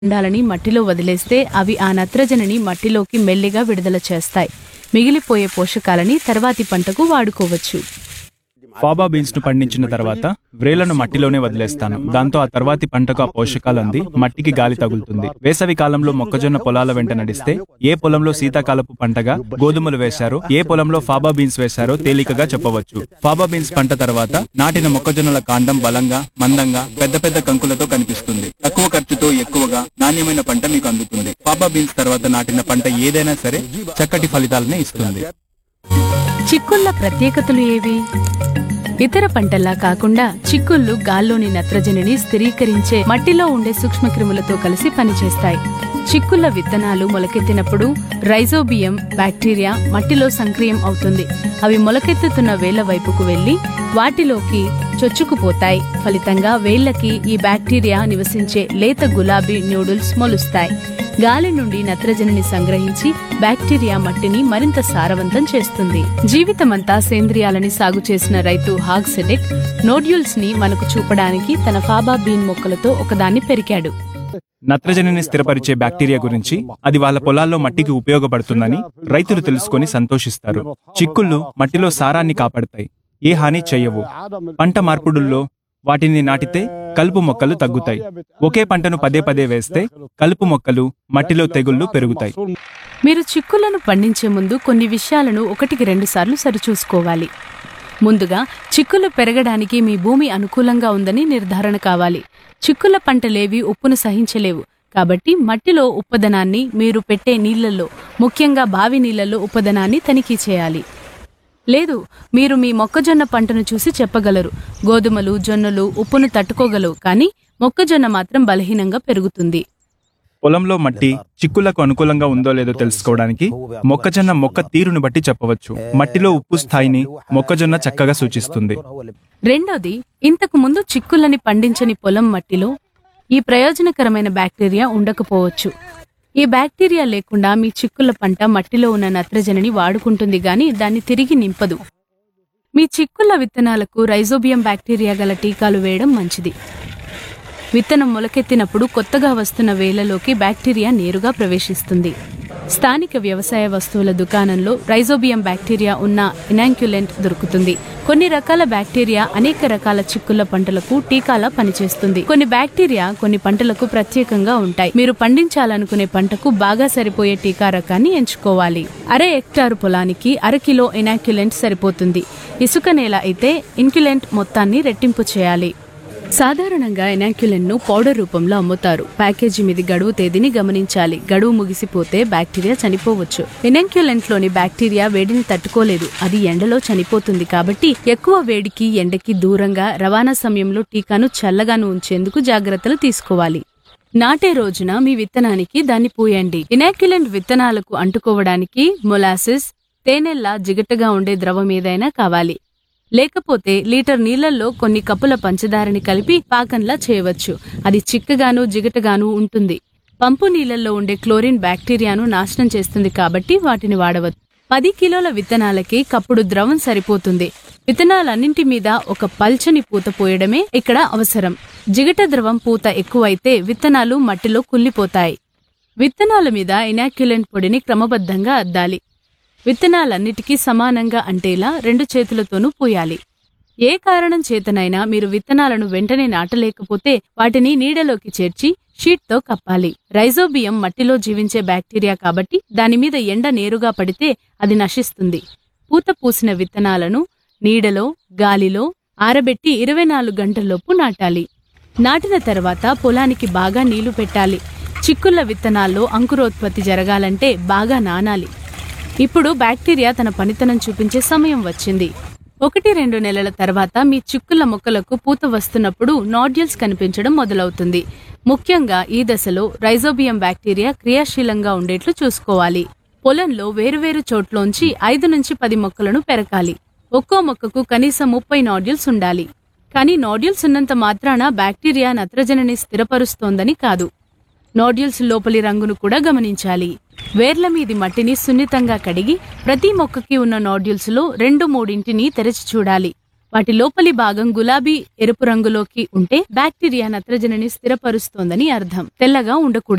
ఉండాలని మట్టిలో వదిలేస్తే అవి ఆ నత్రజనిని మట్టిలోకి మెల్లిగా విడుదల చేస్తాయి మిగిలిపోయే పోషకాలని తర్వాతి పంటకు వాడుకోవచ్చు ఫాబా బీన్స్ ను పండించిన తర్వాత వ్రేళ్లను మట్టిలోనే వదిలేస్తాను దాంతో ఆ తర్వాతి పంటకు ఆ పోషకాలు అంది మట్టికి గాలి తగులుతుంది వేసవి కాలంలో మొక్కజొన్న పొలాల వెంట నడిస్తే ఏ పొలంలో శీతాకాలపు పంటగా గోధుమలు వేశారో ఏ పొలంలో ఫాబా బీన్స్ వేశారో తేలికగా చెప్పవచ్చు ఫాబా బీన్స్ పంట తర్వాత నాటిన మొక్కజొన్నల కాండం బలంగా మందంగా పెద్ద పెద్ద కంకులతో కనిపిస్తుంది తక్కువ ఖర్చుతో ఎక్కువగా నాణ్యమైన పంట మీకు అందుతుంది ఫాబా బీన్స్ తర్వాత నాటిన పంట ఏదైనా సరే చక్కటి ఫలితాలనే ఇస్తుంది చిక్కుళ్ళ ప్రత్యేకతలు ఏవి ఇతర పంటల్లా కాకుండా చిక్కుళ్ళు గాల్లోని నత్రజనిని స్థిరీకరించే మట్టిలో ఉండే సూక్ష్మక్రిములతో కలిసి పనిచేస్తాయి చిక్కుళ్ళ విత్తనాలు మొలకెత్తినప్పుడు రైజోబియం బ్యాక్టీరియా మట్టిలో సంక్రియం అవుతుంది అవి మొలకెత్తుతున్న వేళ్ల వైపుకు వెళ్లి వాటిలోకి చొచ్చుకుపోతాయి ఫలితంగా వేళ్లకి ఈ బ్యాక్టీరియా నివసించే లేత గులాబీ న్యూడిల్స్ మొలుస్తాయి గాలి నుండి నత్రజనిని సంగ్రహించి బ్యాక్టీరియా మట్టిని మరింత సారవంతం చేస్తుంది జీవితమంతా సేంద్రియాలని సాగు చేసిన రైతు హాగ్ సెడెక్ నోడ్యూల్స్ ని మనకు చూపడానికి తన ఫాబా బీన్ మొక్కలతో ఒకదాన్ని పెరికాడు నత్రజనిని స్థిరపరిచే బ్యాక్టీరియా గురించి అది వాళ్ళ పొలాల్లో మట్టికి ఉపయోగపడుతుందని రైతులు తెలుసుకొని సంతోషిస్తారు చిక్కుళ్ళు మట్టిలో సారాన్ని కాపాడతాయి ఏ హాని చెయ్యవు పంట మార్పుడుల్లో వాటిని నాటితే కలుపు మొక్కలు తగ్గుతాయి ఒకే పంటను పదే పదే వేస్తే కలుపు మొక్కలు మట్టిలో తెగుళ్లు పెరుగుతాయి మీరు చిక్కులను పండించే ముందు కొన్ని విషయాలను ఒకటికి రెండు సార్లు సరిచూసుకోవాలి ముందుగా చిక్కులు పెరగడానికి మీ భూమి అనుకూలంగా ఉందని నిర్ధారణ కావాలి చిక్కుల పంటలేవి ఉప్పును సహించలేవు కాబట్టి మట్టిలో ఉప్పదనాన్ని మీరు పెట్టే నీళ్లలో ముఖ్యంగా బావి నీళ్లలో ఉప్పదనాన్ని తనిఖీ చేయాలి లేదు మీరు మీ మొక్కజొన్న పంటను చూసి చెప్పగలరు గోధుమలు జొన్నలు ఉప్పును తట్టుకోగలవు కానీ మొక్కజొన్న మాత్రం బలహీనంగా పెరుగుతుంది పొలంలో మట్టి చిక్కులకు అనుకూలంగా ఉందో లేదో తెలుసుకోవడానికి మొక్కజొన్న మొక్క తీరును బట్టి చెప్పవచ్చు మట్టిలో ఉప్పు స్థాయిని మొక్కజొన్న చక్కగా సూచిస్తుంది రెండోది ఇంతకు ముందు చిక్కులని పండించని పొలం మట్టిలో ఈ ప్రయోజనకరమైన బ్యాక్టీరియా ఉండకపోవచ్చు ఈ బ్యాక్టీరియా లేకుండా మీ చిక్కుల పంట మట్టిలో ఉన్న నత్రజనిని వాడుకుంటుంది గాని దాన్ని తిరిగి నింపదు మీ చిక్కుల విత్తనాలకు రైజోబియం బ్యాక్టీరియా గల టీకాలు వేయడం మంచిది విత్తనం మొలకెత్తినప్పుడు కొత్తగా వస్తున్న వేలలోకి బ్యాక్టీరియా నేరుగా ప్రవేశిస్తుంది స్థానిక వ్యవసాయ వస్తువుల దుకాణంలో రైజోబియం బ్యాక్టీరియా ఉన్న ఇనాంక్యులెంట్ దొరుకుతుంది కొన్ని రకాల బ్యాక్టీరియా అనేక రకాల చిక్కుళ్ళ పంటలకు టీకాలా పనిచేస్తుంది కొన్ని బ్యాక్టీరియా కొన్ని పంటలకు ప్రత్యేకంగా ఉంటాయి మీరు పండించాలనుకునే పంటకు బాగా సరిపోయే టీకా రకాన్ని ఎంచుకోవాలి అర హెక్టారు పొలానికి అర కిలో ఇనాక్యులెంట్ సరిపోతుంది ఇసుక నేల అయితే ఇన్క్యులెంట్ మొత్తాన్ని రెట్టింపు చేయాలి సాధారణంగా ఎనాక్యులెన్ ను పౌడర్ రూపంలో అమ్ముతారు ప్యాకేజీ మీది గడువు తేదీని గమనించాలి గడువు ముగిసిపోతే బ్యాక్టీరియా చనిపోవచ్చు ఎనాక్యులెంట్ లోని బ్యాక్టీరియా వేడిని తట్టుకోలేదు అది ఎండలో చనిపోతుంది కాబట్టి ఎక్కువ వేడికి ఎండకి దూరంగా రవాణా సమయంలో టీకాను చల్లగాను ఉంచేందుకు జాగ్రత్తలు తీసుకోవాలి నాటే రోజున మీ విత్తనానికి దాన్ని పూయండి ఇనాక్యులెంట్ విత్తనాలకు అంటుకోవడానికి మొలాసిస్ తేనెల్లా జిగటగా ఉండే ద్రవం ఏదైనా కావాలి లేకపోతే లీటర్ నీళ్లలో కొన్ని కప్పుల పంచదారని కలిపి పాకంలా చేయవచ్చు అది చిక్కగాను జిగటగాను ఉంటుంది పంపు నీళ్లలో ఉండే క్లోరిన్ బ్యాక్టీరియాను నాశనం చేస్తుంది కాబట్టి వాటిని వాడవచ్చు పది కిలోల విత్తనాలకి కప్పుడు ద్రవం సరిపోతుంది విత్తనాలన్నింటి మీద ఒక పల్చని పూత పోయడమే ఇక్కడ అవసరం జిగట ద్రవం పూత ఎక్కువైతే విత్తనాలు మట్టిలో కుళ్ళిపోతాయి విత్తనాల మీద ఇనాక్యులెంట్ పొడిని క్రమబద్ధంగా అద్దాలి విత్తనాలన్నిటికీ సమానంగా అంటేలా రెండు చేతులతోనూ పూయాలి ఏ కారణం చేతనైనా మీరు విత్తనాలను వెంటనే నాటలేకపోతే వాటిని నీడలోకి చేర్చి షీట్తో కప్పాలి రైజోబియం మట్టిలో జీవించే బ్యాక్టీరియా కాబట్టి దాని మీద ఎండ నేరుగా పడితే అది నశిస్తుంది పూత పూసిన విత్తనాలను నీడలో గాలిలో ఆరబెట్టి ఇరవై నాలుగు గంటల్లోపు నాటాలి నాటిన తర్వాత పొలానికి బాగా నీళ్లు పెట్టాలి చిక్కుళ్ళ విత్తనాల్లో అంకురోత్పత్తి జరగాలంటే బాగా నానాలి ఇప్పుడు బ్యాక్టీరియా తన పనితనం చూపించే సమయం వచ్చింది ఒకటి రెండు నెలల తర్వాత మీ చిక్కుళ్ళ మొక్కలకు పూత వస్తున్నప్పుడు నాడ్యూల్స్ కనిపించడం మొదలవుతుంది ముఖ్యంగా ఈ దశలో రైజోబియం బ్యాక్టీరియా క్రియాశీలంగా ఉండేట్లు చూసుకోవాలి పొలంలో వేరువేరు చోట్లోంచి ఐదు నుంచి పది మొక్కలను పెరకాలి ఒక్కో మొక్కకు కనీసం ముప్పై నాడ్యూల్స్ ఉండాలి కానీ నాడ్యూల్స్ ఉన్నంత మాత్రాన బ్యాక్టీరియా నత్రజనిని స్థిరపరుస్తోందని కాదు నోడ్యూల్స్ లోపలి రంగును కూడా గమనించాలి వేర్ల మీది మట్టిని సున్నితంగా కడిగి ప్రతి మొక్కకి ఉన్న నోడ్యూల్స్ లో రెండు మూడింటిని తెరచి చూడాలి వాటి లోపలి భాగం గులాబీ ఎరుపు రంగులోకి ఉంటే బ్యాక్టీరియా నత్రజనిని స్థిరపరుస్తోందని అర్థం తెల్లగా ఉండకూడదు